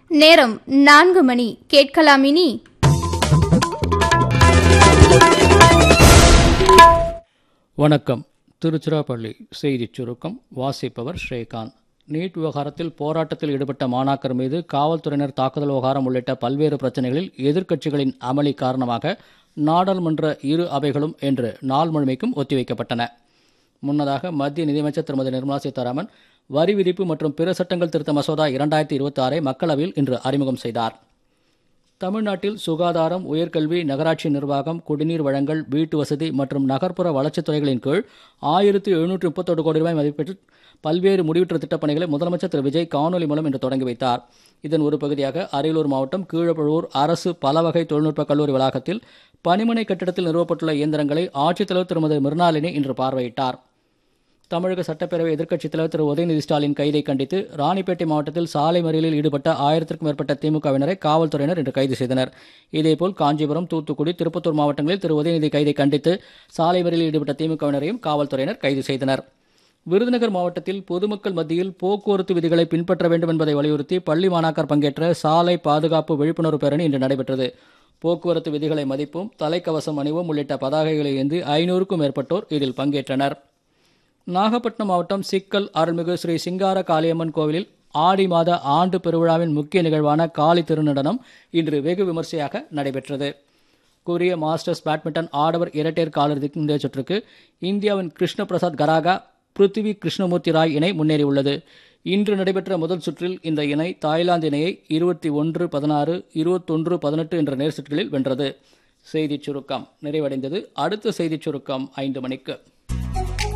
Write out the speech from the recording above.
நேரம் நான்கு மணி கேட்கலாம் இனி வணக்கம் திருச்சிராப்பள்ளி செய்திச் சுருக்கம் வாசிப்பவர் ஸ்ரீகாந்த் நீட் விவகாரத்தில் போராட்டத்தில் ஈடுபட்ட மாணாக்கர் மீது காவல்துறையினர் தாக்குதல் விவகாரம் உள்ளிட்ட பல்வேறு பிரச்சனைகளில் எதிர்க்கட்சிகளின் அமளி காரணமாக நாடாளுமன்ற இரு அவைகளும் இன்று நாள் முழுமைக்கும் ஒத்திவைக்கப்பட்டன முன்னதாக மத்திய நிதியமைச்சர் திருமதி நிர்மலா சீதாராமன் வரி விதிப்பு மற்றும் பிற சட்டங்கள் திருத்த மசோதா இரண்டாயிரத்தி இருபத்தி ஆறை மக்களவையில் இன்று அறிமுகம் செய்தார் தமிழ்நாட்டில் சுகாதாரம் உயர்கல்வி நகராட்சி நிர்வாகம் குடிநீர் வழங்கல் வீட்டு வசதி மற்றும் நகர்ப்புற வளர்ச்சித் துறைகளின் கீழ் ஆயிரத்தி எழுநூற்றி முப்பத்தொரு கோடி ரூபாய் மதிப்பீட்டில் பல்வேறு முடிவுற்ற திட்டப்பணிகளை முதலமைச்சர் திரு விஜய் காணொலி மூலம் இன்று தொடங்கி வைத்தார் இதன் ஒரு பகுதியாக அரியலூர் மாவட்டம் கீழப்பழுவூர் அரசு பலவகை தொழில்நுட்ப கல்லூரி வளாகத்தில் பணிமனை கட்டிடத்தில் நிறுவப்பட்டுள்ள இயந்திரங்களை ஆட்சித்தலைவர் திருமதி மிருணாளினி இன்று பார்வையிட்டார் தமிழக சட்டப்பேரவை எதிர்க்கட்சித் தலைவர் திரு உதயநிதி ஸ்டாலின் கைதை கண்டித்து ராணிப்பேட்டை மாவட்டத்தில் சாலை மறியலில் ஈடுபட்ட ஆயிரத்திற்கும் மேற்பட்ட திமுகவினரை காவல்துறையினர் இன்று கைது செய்தனர் இதேபோல் காஞ்சிபுரம் தூத்துக்குடி திருப்பத்தூர் மாவட்டங்களில் திரு உதயநிதி கைதை கண்டித்து சாலை மறியலில் ஈடுபட்ட திமுகவினரையும் காவல்துறையினர் கைது செய்தனர் விருதுநகர் மாவட்டத்தில் பொதுமக்கள் மத்தியில் போக்குவரத்து விதிகளை பின்பற்ற வேண்டும் என்பதை வலியுறுத்தி பள்ளி மாணாக்கர் பங்கேற்ற சாலை பாதுகாப்பு விழிப்புணர்வு பேரணி இன்று நடைபெற்றது போக்குவரத்து விதிகளை மதிப்பும் தலைக்கவசம் அணிவும் உள்ளிட்ட பதாகைகளை ஏந்தி ஐநூறுக்கும் மேற்பட்டோர் இதில் பங்கேற்றனர் நாகப்பட்டினம் மாவட்டம் சிக்கல் அருள்மிகு ஸ்ரீ சிங்கார காளியம்மன் கோவிலில் ஆடி மாத ஆண்டு பெருவிழாவின் முக்கிய நிகழ்வான காளி திருநடனம் இன்று வெகு விமர்சையாக நடைபெற்றது கொரிய மாஸ்டர்ஸ் பேட்மிண்டன் ஆடவர் இரட்டையர் காலிறுதிக்கு முந்தைய சுற்றுக்கு இந்தியாவின் கிருஷ்ண பிரசாத் கராகா பிருத்திவி கிருஷ்ணமூர்த்தி ராய் இணை முன்னேறியுள்ளது இன்று நடைபெற்ற முதல் சுற்றில் இந்த இணை தாய்லாந்து இணையை இருபத்தி ஒன்று பதினாறு இருபத்தொன்று பதினெட்டு என்ற நேர் சுற்றுகளில் வென்றது செய்திச் சுருக்கம் நிறைவடைந்தது அடுத்த செய்திச் சுருக்கம் ஐந்து மணிக்கு